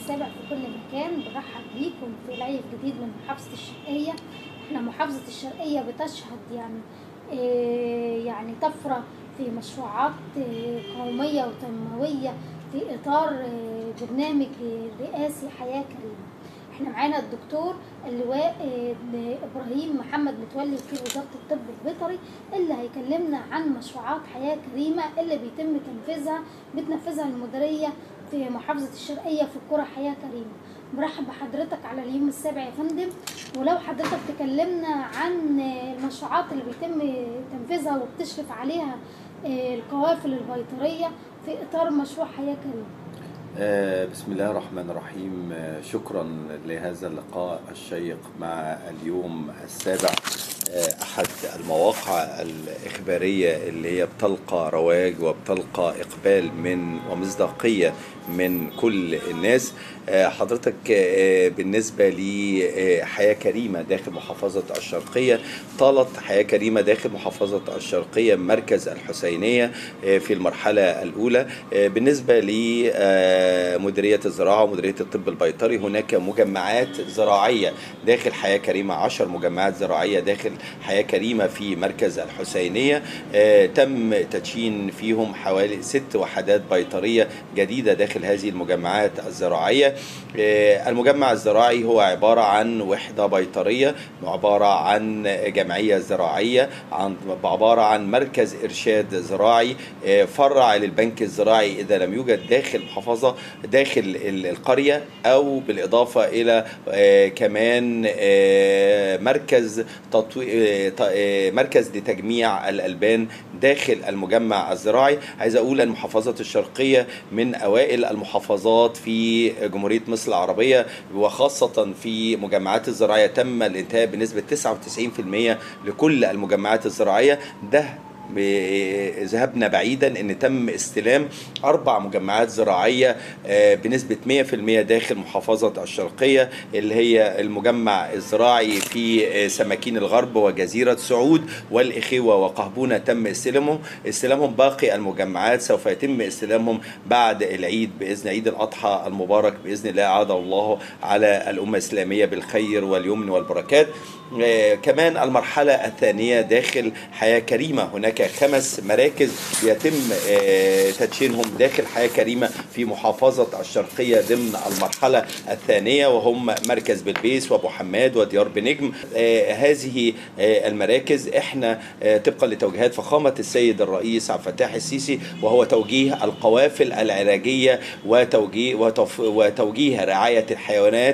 السابع في كل مكان برحب بيكم في لايف جديد من محافظة الشرقية احنا محافظة الشرقية بتشهد يعني آه، يعني طفرة في مشروعات آه، قومية وتنموية في إطار آه، برنامج آه، رئاسي حياة كريمة احنا معانا الدكتور اللواء آه، ابراهيم محمد متولي في وزاره الطب البيطري اللي هيكلمنا عن مشروعات حياه كريمه اللي بيتم تنفيذها بتنفذها المديريه في محافظه الشرقيه في قرى حياه كريمه مرحب بحضرتك على اليوم السابع يا فندم ولو حضرتك تكلمنا عن آه، المشروعات اللي بيتم تنفيذها وبتشرف عليها آه، القوافل البيطريه في اطار مشروع حياه كريمه آه، بسم الله الرحمن الرحيم آه، شكرا لهذا اللقاء الشيق مع اليوم السابع آه، أحد المواقع الإخبارية اللي هي بتلقى رواج وبتلقى إقبال من ومصداقية من كل الناس آه، حضرتك آه، بالنسبة لحياة كريمة داخل محافظة الشرقية طالت حياة كريمة داخل محافظة الشرقية مركز الحسينية آه، في المرحلة الأولى آه، بالنسبة لمديرية الزراعة ومديرية الطب البيطري هناك مجمعات زراعية داخل حياة كريمة عشر مجمعات زراعية داخل حياة كريمة في مركز الحسينية آه، تم تدشين فيهم حوالي ست وحدات بيطرية جديدة داخل هذه المجمعات الزراعية آه، المجمع الزراعي هو عبارة عن وحدة بيطرية عبارة عن جمعية زراعية عن عبارة عن مركز إرشاد زراعي آه، فرع للبنك الزراعي إذا لم يوجد داخل محافظة داخل ال- القرية أو بالإضافة إلى آه، كمان آه، مركز تطوي... آه، ت- آه، مركز لتجميع الألبان داخل المجمع الزراعي عايز أقول أن محافظة الشرقية من أوائل المحافظات في جمهورية مصر العربية وخاصة في مجمعات الزراعية تم الانتهاء بنسبة 99% لكل المجمعات الزراعية ده ب- ذهبنا بعيدا ان تم استلام اربع مجمعات زراعيه آه، بنسبه 100% داخل محافظه الشرقيه اللي هي المجمع الزراعي في آه، سماكين الغرب وجزيره سعود والاخوه وقهبونه تم استلامهم استلامهم باقي المجمعات سوف يتم استلامهم بعد العيد باذن عيد الاضحى المبارك باذن الله عاد الله على الامه الاسلاميه بالخير واليمن والبركات آه، كمان المرحله الثانيه داخل حياه كريمه هناك خمس مراكز يتم آه، تدشينهم داخل حياه كريمه في محافظه الشرقيه ضمن المرحله الثانيه وهم مركز بلبيس وابو حماد وديار بنجم آه، هذه آه، المراكز احنا آه، طبقا لتوجيهات فخامه السيد الرئيس عبد الفتاح السيسي وهو توجيه القوافل العلاجيه وتوجيه وتف- وتوجيه رعايه الحيوانات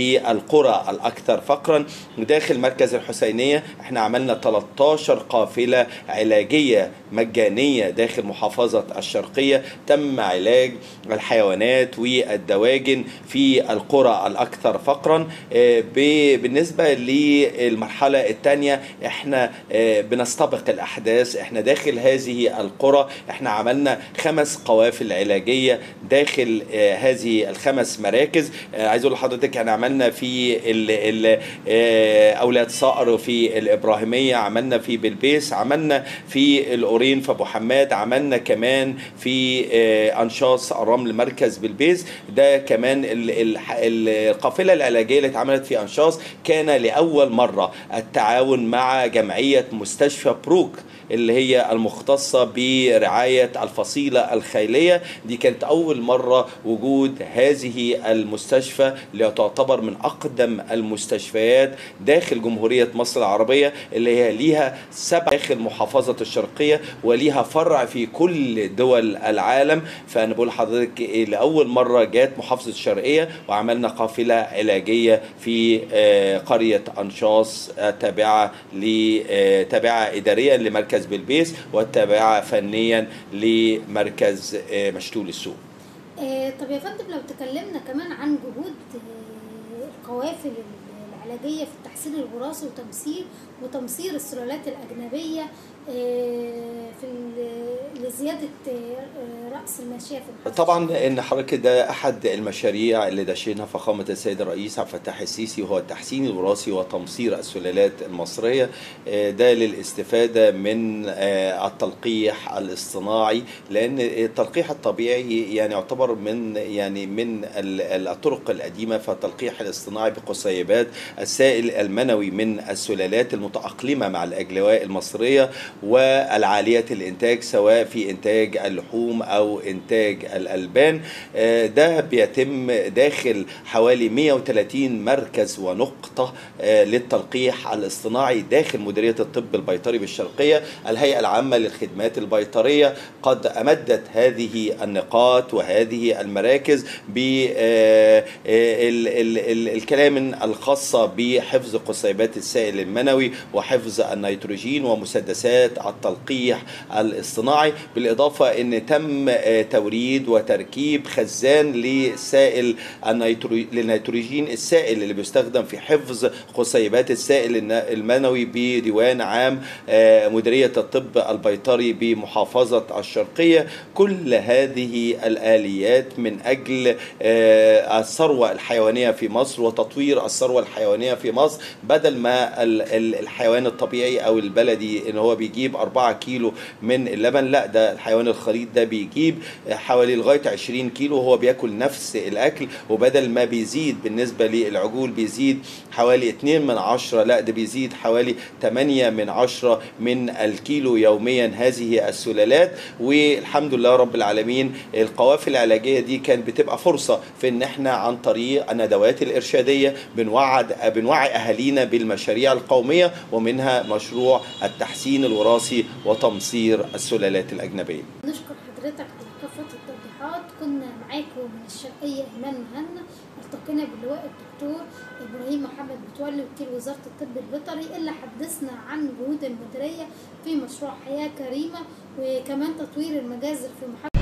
للقرى الاكثر فقرا داخل مركز الحسينيه احنا عملنا 13 قافله علاجيه مجانيه داخل محافظه الشرقيه تم علاج الحيوانات والدواجن في القرى الاكثر فقرا آه، ب- بالنسبه للمرحله الثانيه احنا آه، بنستبق الاحداث احنا داخل هذه القرى احنا عملنا خمس قوافل علاجيه داخل آه، هذه الخمس مراكز آه، عايز اقول لحضرتك احنا عملنا في ال ال آه، اولاد صقر في الابراهيميه عملنا في بلبيس عملنا في الاورين في ابو حماد عملنا كمان في آه، انشاص الرمل مركز بلبيس ده كمان ال- ال- القافله العلاجيه اللي اتعملت في انشاص كان لاول مره التعاون مع جمعيه مستشفى بروك اللي هي المختصة برعاية الفصيلة الخيلية دي كانت أول مرة وجود هذه المستشفى اللي تعتبر من أقدم المستشفيات داخل جمهورية مصر العربية اللي هي ليها سبع داخل محافظة الشرقية وليها فرع في كل دول العالم فأنا بقول لحضرتك إيه، لأول مرة جات محافظة الشرقية وعملنا قافلة علاجية في آه، قرية أنشاص آه، تابعة ل آه، تابعة إداريا لمركز بلبيس والتابعة فنيا لمركز آه، مشتول السوق آه، طب يا فندم لو تكلمنا كمان عن جهود آه، القوافل العلاجية في التحسين الوراثي وتمثيل وتمصير السلالات الأجنبية آه، في ال- لزيادة زياده آه، راس الماشيه في محافظه طبعا ان حضرتك ده احد المشاريع اللي دشنها فخامه السيد الرئيس عبد الفتاح السيسي وهو التحسين الوراثي وتمصير السلالات المصريه آه، ده للاستفاده من آه، التلقيح الاصطناعي لان التلقيح الطبيعي يعني يعتبر من يعني من ال- ال- الطرق القديمه فالتلقيح الاصطناعي بقصيبات السائل المنوي من السلالات المتاقلمه مع الاجواء المصريه والعاليه الانتاج سواء في انتاج اللحوم او انتاج الالبان آه، ده بيتم داخل حوالي 130 مركز ونقطه آه، للتلقيح الاصطناعي داخل مديريه الطب البيطري بالشرقيه الهيئه العامه للخدمات البيطريه قد امدت هذه النقاط وهذه المراكز بالكلام الخاصه بحفظ قصيبات السائل المنوي وحفظ النيتروجين ومسدسات التلقيح الاصطناعي بالاضافه ان تم آه، توريد وتركيب خزان لسائل النيترو- للنيتروجين السائل اللي بيستخدم في حفظ قصيبات السائل الن- المنوي بديوان عام آه، مديريه الطب البيطري بمحافظه الشرقيه كل هذه الاليات من اجل آه، الثروه الحيوانيه في مصر وتطوير الثروه الحيوانيه في مصر بدل ما ال- ال- الحيوان الطبيعي او البلدي ان هو بيجيب 4 كيلو من اللبن لا ده الحيوان الخليط ده بيجيب حوالي لغايه 20 كيلو وهو بياكل نفس الاكل وبدل ما بيزيد بالنسبه للعجول بيزيد حوالي 2 من عشرة لا ده بيزيد حوالي 8 من عشرة من الكيلو يوميا هذه السلالات والحمد لله رب العالمين القوافل العلاجيه دي كانت بتبقى فرصه في ان احنا عن طريق الندوات الارشاديه بنوعد بنوعي اهالينا بالمشاريع القوميه ومنها مشروع التحسين الوراثي وتمصير السلالات الاجنبيه نشكر حضرتك على كافة التوضيحات كنا معاكم من الشرقية إيمان مهنا التقينا باللواء الدكتور إبراهيم محمد متولي وكيل وزارة الطب البيطري اللي حدثنا عن جهود المديرية في مشروع حياة كريمة وكمان تطوير المجازر في محافظة